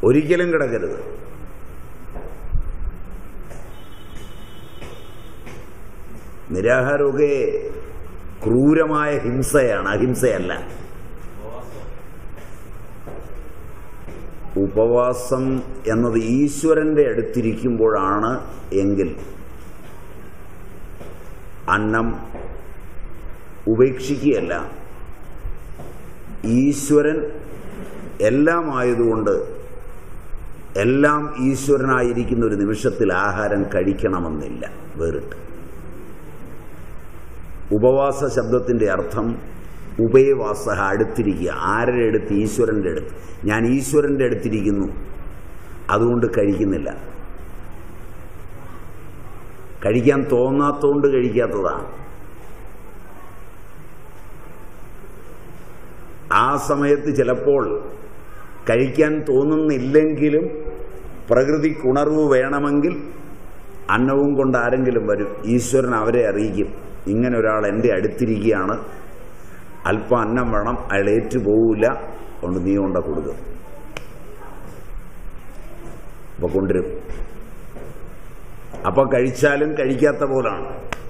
ഒരിക്കലും കിടക്കരുത് നിരാഹാരമൊക്കെ ക്രൂരമായ ഹിംസയാണ് അഹിംസയല്ല ഉപവാസം എന്നത് ഈശ്വരന്റെ അടുത്തിരിക്കുമ്പോഴാണ് എങ്കിൽ അന്നം ഉപേക്ഷിക്കുകയല്ല ഈശ്വരൻ എല്ലാം ആയതുകൊണ്ട് എല്ലാം ഈശ്വരനായിരിക്കുന്ന ഒരു നിമിഷത്തിൽ ആഹാരം കഴിക്കണമെന്നില്ല വേറിട്ട് ഉപവാസ ശബ്ദത്തിൻ്റെ അർത്ഥം ഉഭയവാസ അടുത്തിരിക്കുക ആരുടെ അടുത്ത് ഈശ്വരൻ്റെ അടുത്ത് ഞാൻ ഈശ്വരൻ്റെ അടുത്തിരിക്കുന്നു അതുകൊണ്ട് കഴിക്കുന്നില്ല കഴിക്കാൻ തോന്നാത്തോണ്ട് കഴിക്കാത്തതാണ് ആ സമയത്ത് ചിലപ്പോൾ കഴിക്കാൻ തോന്നുന്നില്ലെങ്കിലും പ്രകൃതിക്ക് ഉണർവ് വേണമെങ്കിൽ അന്നവും കൊണ്ട് ആരെങ്കിലും വരും ഈശ്വരൻ അവരെ അറിയിക്കും ഇങ്ങനെ ഒരാൾ എൻ്റെ അടുത്തിരിക്കുകയാണ് അല്പം അന്നം വേണം അയാൾ ഏറ്റു പോവില്ല കൊണ്ട് നീ കൊണ്ട കൊടുക്കും അപ്പൊ കൊണ്ടുവരും അപ്പൊ കഴിച്ചാലും കഴിക്കാത്ത പോലാണ്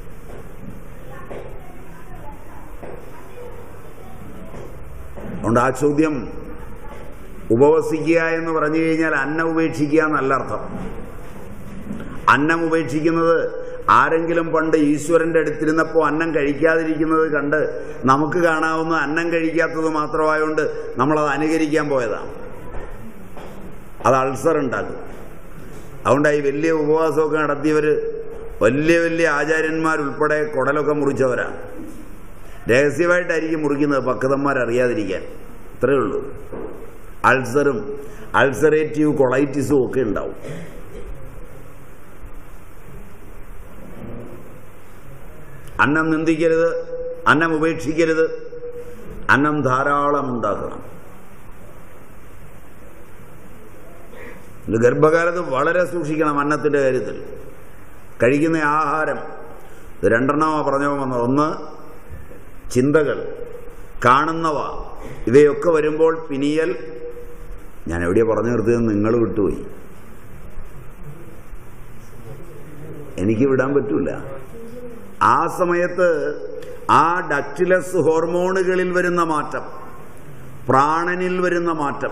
അതുകൊണ്ട് ആ ചോദ്യം ഉപവസിക്കുക എന്ന് പറഞ്ഞു കഴിഞ്ഞാൽ അന്നം ഉപേക്ഷിക്കുക എന്നല്ല അർത്ഥം അന്നം ഉപേക്ഷിക്കുന്നത് ആരെങ്കിലും പണ്ട് ഈശ്വരന്റെ അടുത്തിരുന്നപ്പോൾ അന്നം കഴിക്കാതിരിക്കുന്നത് കണ്ട് നമുക്ക് കാണാവുന്ന അന്നം കഴിക്കാത്തത് മാത്രമായതുകൊണ്ട് നമ്മളത് അനുകരിക്കാൻ പോയതാണ് അത് അൾസർ ഉണ്ടാക്കും അതുകൊണ്ട് ഈ വലിയ ഉപവാസമൊക്കെ നടത്തിയവർ വലിയ വലിയ ആചാര്യന്മാരുൾപ്പെടെ കുടലൊക്കെ മുറിച്ചവരാണ് രഹസ്യമായിട്ടായിരിക്കും മുറിക്കുന്നത് പക്വതന്മാരറിയാതിരിക്കാൻ ഇത്രയേ ഉള്ളൂ അൾസറും അൾസറേറ്റീവ് കൊളൈറ്റിസും ഒക്കെ ഉണ്ടാവും അന്നം നിന്ദിക്കരുത് അന്നം ഉപേക്ഷിക്കരുത് അന്നം ധാരാളം ഉണ്ടാക്കണം ഇത് ഗർഭകാലത്ത് വളരെ സൂക്ഷിക്കണം അന്നത്തിൻ്റെ കാര്യത്തിൽ കഴിക്കുന്ന ആഹാരം ഇത് രണ്ടെണ്ണമാണ് പറഞ്ഞു വന്നത് ഒന്ന് ചിന്തകൾ കാണുന്നവ ഇവയൊക്കെ വരുമ്പോൾ പിനിയൽ ഞാൻ എവിടെയാണ് പറഞ്ഞു നിർത്തിയത് നിങ്ങൾ വിട്ടുപോയി എനിക്ക് വിടാൻ പറ്റൂല ആ സമയത്ത് ആ ഡക്റ്റിലസ് ഹോർമോണുകളിൽ വരുന്ന മാറ്റം പ്രാണനിൽ വരുന്ന മാറ്റം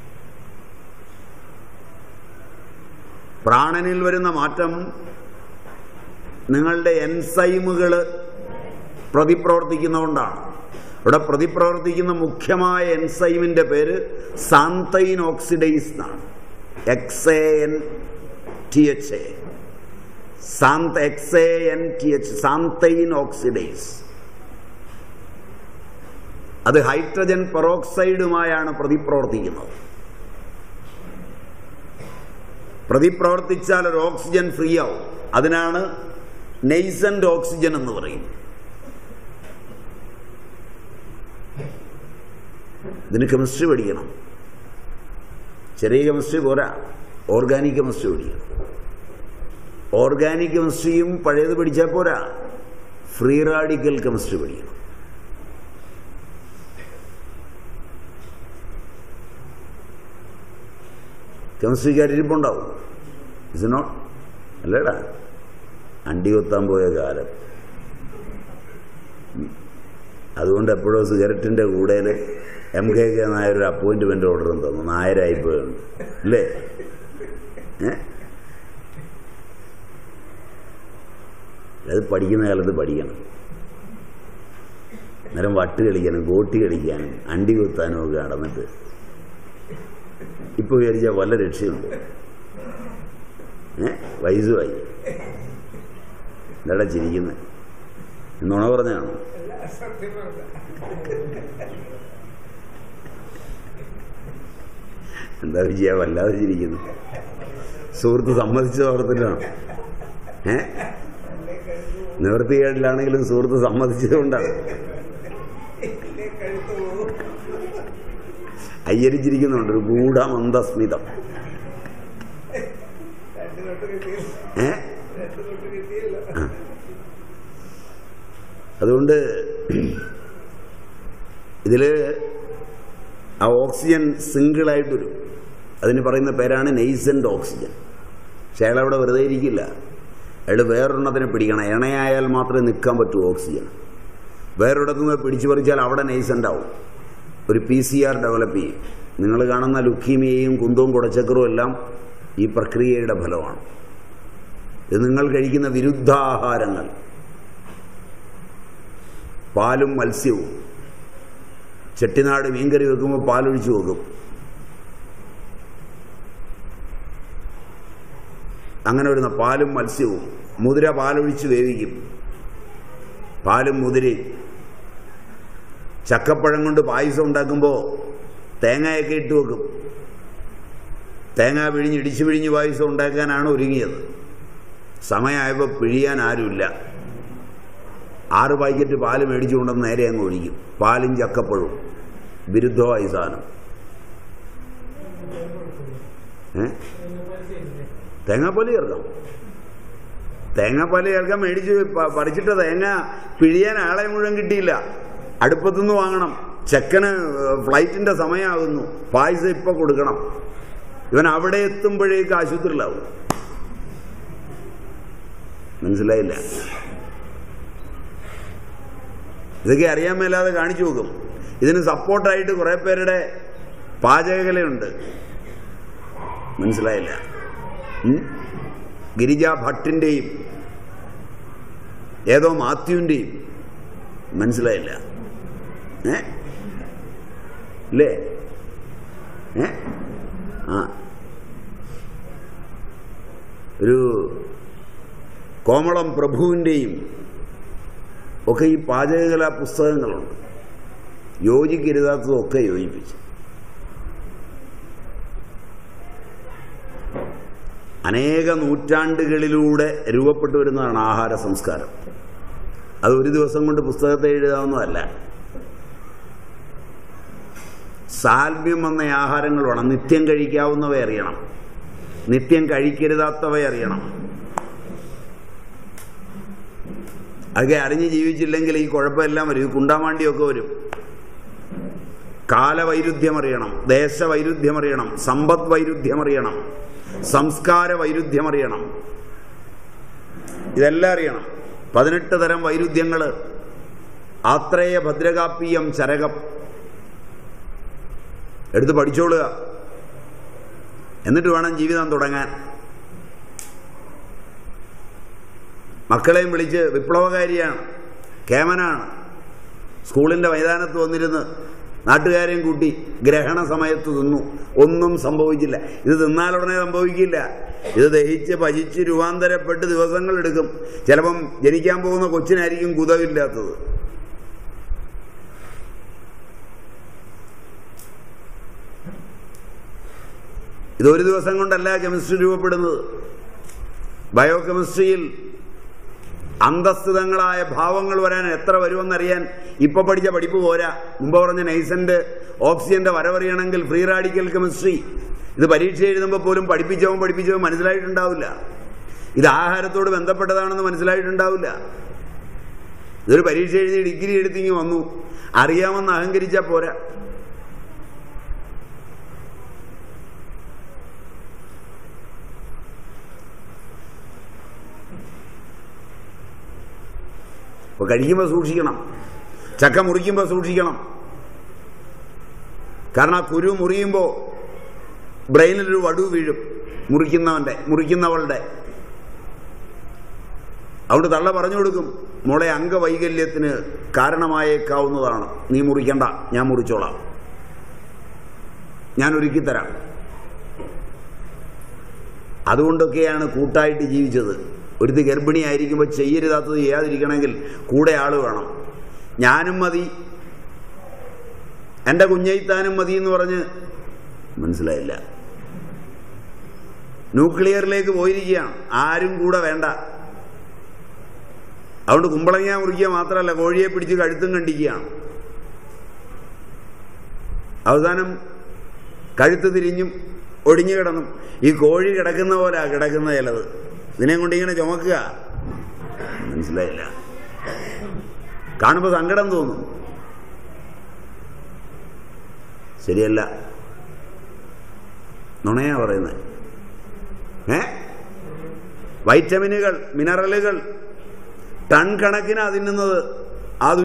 പ്രാണനിൽ വരുന്ന മാറ്റം നിങ്ങളുടെ എൻസൈമുകൾ പ്രതിപ്രവർത്തിക്കുന്നതുകൊണ്ടാണ് ഇവിടെ പ്രതിപ്രവർത്തിക്കുന്ന മുഖ്യമായ എൻസൈമിന്റെ പേര് സാന്തൈൻ ഓക്സിഡൈസ് എന്നാണ് X A N T H A xantha X A N T H xanthine oxidase അത് ഹൈഡ്രജൻ പെറോക്സൈഡുമായാണ് പ്രതിപ്രവർത്തിക്കുന്നത് പ്രതിപ്രവർത്തിച്ചാൽ ഒരു ഓക്സിജൻ ഫ്രീ ആവും അതിനാണ് നെയ്സന്റ് ഓക്സിജൻ എന്ന് പറയും ഇതിന് കെമിസ്ട്രി പഠിക്കണം ചെറിയ കെമിസ്ട്രി പോരാ ഓർഗാനിക് കെമിസ്ട്രി പഠിക്കണം ഓർഗാനിക് കെമിസ്ട്രിയും പഴയത് പഠിച്ചാൽ പോരാ ഫ്രീ റാഡിക്കൽ കെമിസ്ട്രി പഠിക്കണം കെമിസ്ട്രിക്കാരിപ്പുണ്ടാവും ഇസ് നോട്ട് അല്ലേടാ അണ്ടി കൊത്താൻ പോയ കാലം അതുകൊണ്ട് എപ്പോഴും സിഗരറ്റിന്റെ കൂടെ എം കെ കെ നായർ ഒരു അപ്പോയിന്റ്മെന്റ് ഓർഡർ തന്നു നായരായിപ്പോയാണ് അല്ലേ ഏ അത് പഠിക്കുന്ന കാലത്ത് പഠിക്കണം നേരം വട്ട് കളിക്കാനും ഗോട്ടി കളിക്കാനും അണ്ടി കുത്താനും ഒക്കെ നടന്നിട്ട് ഇപ്പൊ വിചാരിച്ച വല്ല രക്ഷയുണ്ട് ഏ വയസ്സുമായി എന്താടാ ചിരിക്കുന്നത് നുണ പറഞ്ഞാണോ എന്താ വിജയ വല്ലാതെ ചിരിക്കുന്നു സുഹൃത്ത് സമ്മതിച്ച ഓർത്തിട്ടാണ് ഏ നിവൃത്തികേടിലാണെങ്കിലും സുഹൃത്ത് സമ്മതിച്ചതുകൊണ്ടാണ് അയ്യരിച്ചിരിക്കുന്നുണ്ട് ഒരു ഗൂഢമന്ദസ്മിതം ഏ ആ. അതുകൊണ്ട് ഇതില് ആ ഓക്സിജൻ സിംഗിളായിട്ട് വരും അതിന് പറയുന്ന പേരാണ് നെയ്സൻ്റ് ഓക്സിജൻ പക്ഷെ അയാൾ അവിടെ വെറുതെ ഇരിക്കില്ല അയാൾ വേറൊരെണ്ണത്തിനെ പിടിക്കണം ഇണയായാൽ മാത്രമേ നിൽക്കാൻ പറ്റൂ ഓക്സിജൻ വേറൊരിടത്തു നിന്ന് പിടിച്ചു പറിച്ചാൽ അവിടെ നെയ്സൻ്റ് ആവും ഒരു പി സി ആർ ഡെവലപ്പ് ചെയ്യും നിങ്ങൾ കാണുന്ന ലുക്കീമിയയും കുന്തവും കുടച്ചക്കറും എല്ലാം ഈ പ്രക്രിയയുടെ ഫലമാണ് ഇത് നിങ്ങൾ കഴിക്കുന്ന വിരുദ്ധാഹാരങ്ങൾ പാലും മത്സ്യവും ചെട്ടിനാട് മീൻകറി വെക്കുമ്പോൾ പാലൊഴിച്ച് വെക്കും അങ്ങനെ വരുന്ന പാലും മത്സ്യവും മുതിര പാലൊഴിച്ച് വേവിക്കും പാലും മുതിരയും ചക്കപ്പഴം കൊണ്ട് പായസം ഉണ്ടാക്കുമ്പോൾ തേങ്ങയൊക്കെ ഇട്ട് വെക്കും തേങ്ങ പിഴിഞ്ഞ് ഇടിച്ചു പിഴിഞ്ഞ് പായസം ഉണ്ടാക്കാനാണ് ഒരുങ്ങിയത് സമയമായപ്പോൾ പിഴിയാൻ ആരുമില്ല ആറ് പാക്കറ്റ് പാല് മേടിച്ചു കൊണ്ടുവന്ന് നേരെ അങ്ങ് ഒഴിക്കും പാലും ചക്കപ്പഴവും വിരുദ്ധമായി സാധനം ഏ തേങ്ങാപ്പാല് ചേർക്കാം തേങ്ങാപ്പാല് ചേർക്കാൻ മേടിച്ച് പ- പറിച്ചിട്ട തേങ്ങ പിഴിയാൻ ആളെ മുഴുവൻ കിട്ടിയില്ല അടുപ്പത്തുനിന്ന് വാങ്ങണം ചെക്കന് ഫ്ലൈറ്റിന്റെ സമയമാകുന്നു പായസം ഇപ്പൊ കൊടുക്കണം ഇവൻ അവിടെ എത്തുമ്പോഴേക്ക് ആശുപത്രിയിലാവും മനസ്സിലായില്ല ഇതൊക്കെ അറിയാൻ മേലാതെ കാണിച്ചു നോക്കും ഇതിന് സപ്പോർട്ടായിട്ട് കുറെ പേരുടെ പാചകകലയുണ്ട് മനസ്സിലായില്ല ഉം? ഗിരിജ ഭട്ടിൻ്റെയും ഏതോ മാത്യുവിൻ്റെയും മനസ്സിലായില്ല ഏ ഇല്ലേ ഏ ആ ഒരു കോമളം പ്രഭുവിൻ്റെയും ഒക്കെ ഈ പാചകകലാ പുസ്തകങ്ങളുണ്ട് യോജിക്കരുതാത്തതൊക്കെ യോജിപ്പിച്ച് അനേക നൂറ്റാണ്ടുകളിലൂടെ രൂപപ്പെട്ടു വരുന്നതാണ് ആഹാര സംസ്കാരം അത് ഒരു ദിവസം കൊണ്ട് പുസ്തകത്തെ എഴുതാവുന്നതല്ല സാൽമ്യം വന്ന ആഹാരങ്ങൾ വേണം നിത്യം കഴിക്കാവുന്നവ അറിയണം നിത്യം കഴിക്കരുതാത്തവ അറിയണം അതൊക്കെ അറിഞ്ഞ് ജീവിച്ചില്ലെങ്കിൽ ഈ കുഴപ്പമെല്ലാം വരും ഈ കുണ്ടാമാണ്ടിയൊക്കെ വരും കാലവൈരുദ്ധ്യം അറിയണം ദേശവൈരുദ്ധ്യം അറിയണം സമ്പദ് വൈരുദ്ധ്യം അറിയണം സംസ്കാര വൈരുദ്ധ്യം അറിയണം ഇതെല്ലാം അറിയണം പതിനെട്ട് തരം വൈരുദ്ധ്യങ്ങൾ ആത്രേയ ഭദ്രകാപ്പീയം ചരകം എടുത്ത് പഠിച്ചോളുക എന്നിട്ട് വേണം ജീവിതം തുടങ്ങാൻ മക്കളെയും വിളിച്ച് വിപ്ലവകാരിയാണ് കേമനാണ് സ്കൂളിൻ്റെ മൈതാനത്ത് വന്നിരുന്ന് നാട്ടുകാരെയും കൂട്ടി ഗ്രഹണ സമയത്ത് തിന്നു ഒന്നും സംഭവിച്ചില്ല ഇത് തിന്നാലുടനെ സംഭവിക്കില്ല ഇത് ദഹിച്ച് ഭജിച്ച് രൂപാന്തരപ്പെട്ട് ദിവസങ്ങൾ എടുക്കും ചിലപ്പം ജനിക്കാൻ പോകുന്ന കൊച്ചിനായിരിക്കും കുതവില്ലാത്തത് ഇതൊരു ദിവസം കൊണ്ടല്ല കെമിസ്ട്രി രൂപപ്പെടുന്നത് ബയോ കെമിസ്ട്രിയിൽ അന്തസ്ഥിതങ്ങളായ ഭാവങ്ങൾ വരാൻ എത്ര വരുമെന്നറിയാൻ ഇപ്പൊ പഠിച്ച പഠിപ്പ് പോരാ മുമ്പ് പറഞ്ഞ നൈസന്റെ ഓക്സിജന്റെ വരവറിയണമെങ്കിൽ ഫ്രീ റാഡിക്കൽ കെമിസ്ട്രി ഇത് പരീക്ഷ എഴുതുമ്പോൾ പോലും പഠിപ്പിച്ചവൻ പഠിപ്പിച്ചവൻ മനസ്സിലായിട്ടുണ്ടാവില്ല ഇത് ആഹാരത്തോട് ബന്ധപ്പെട്ടതാണെന്ന് മനസ്സിലായിട്ടുണ്ടാവില്ല ഇതൊരു പരീക്ഷ എഴുതി ഡിഗ്രി എടുത്തിങ്ങി വന്നു അറിയാമെന്ന് അഹങ്കരിച്ചാൽ പോരാ അപ്പൊ കഴിക്കുമ്പോൾ സൂക്ഷിക്കണം ചക്ക മുറിക്കുമ്പോൾ സൂക്ഷിക്കണം കാരണം ആ കുരു മുറിയുമ്പോൾ ബ്രെയിനിലൊരു വടു വീഴും മുറിക്കുന്നവന്റെ മുറിക്കുന്നവളുടെ അതുകൊണ്ട് തള്ള പറഞ്ഞു കൊടുക്കും മോളെ അംഗവൈകല്യത്തിന് കാരണമായേക്കാവുന്നതാണ് നീ മുറിക്കണ്ട ഞാൻ മുറിച്ചോളാം ഞാൻ ഒരുക്കിത്തരാം അതുകൊണ്ടൊക്കെയാണ് കൂട്ടായിട്ട് ജീവിച്ചത് ഒരുത്തി ഗർഭിണിയായിരിക്കുമ്പോൾ ചെയ്യരുതാത്തത് ചെയ്യാതിരിക്കണമെങ്കിൽ കൂടെ ആള് വേണം ഞാനും മതി എൻ്റെ കുഞ്ഞൈത്താനും മതി എന്ന് പറഞ്ഞ് മനസ്സിലായില്ല ന്യൂക്ലിയറിലേക്ക് പോയിരിക്കുകയാണ് ആരും കൂടെ വേണ്ട അതുകൊണ്ട് കുമ്പളങ്ങ മുറിക്കുക മാത്രമല്ല കോഴിയെ പിടിച്ച് കഴുത്തും കണ്ടിക്കുകയാണ് അവസാനം കഴുത്ത് തിരിഞ്ഞും ഒടിഞ്ഞു കിടന്നും ഈ കോഴി കിടക്കുന്ന പോലെ കിടക്കുന്ന ചിലത് ഇതിനെ കൊണ്ട് ഇങ്ങനെ ചുമക്കുക മനസ്സിലായില്ല കാണുമ്പോൾ സങ്കടം തോന്നും ശരിയല്ല നുണയാ പറയുന്നത് ഏ വൈറ്റമിനുകൾ മിനറലുകൾ ടൺ കണക്കിനാ തിന്നുന്നത് അത്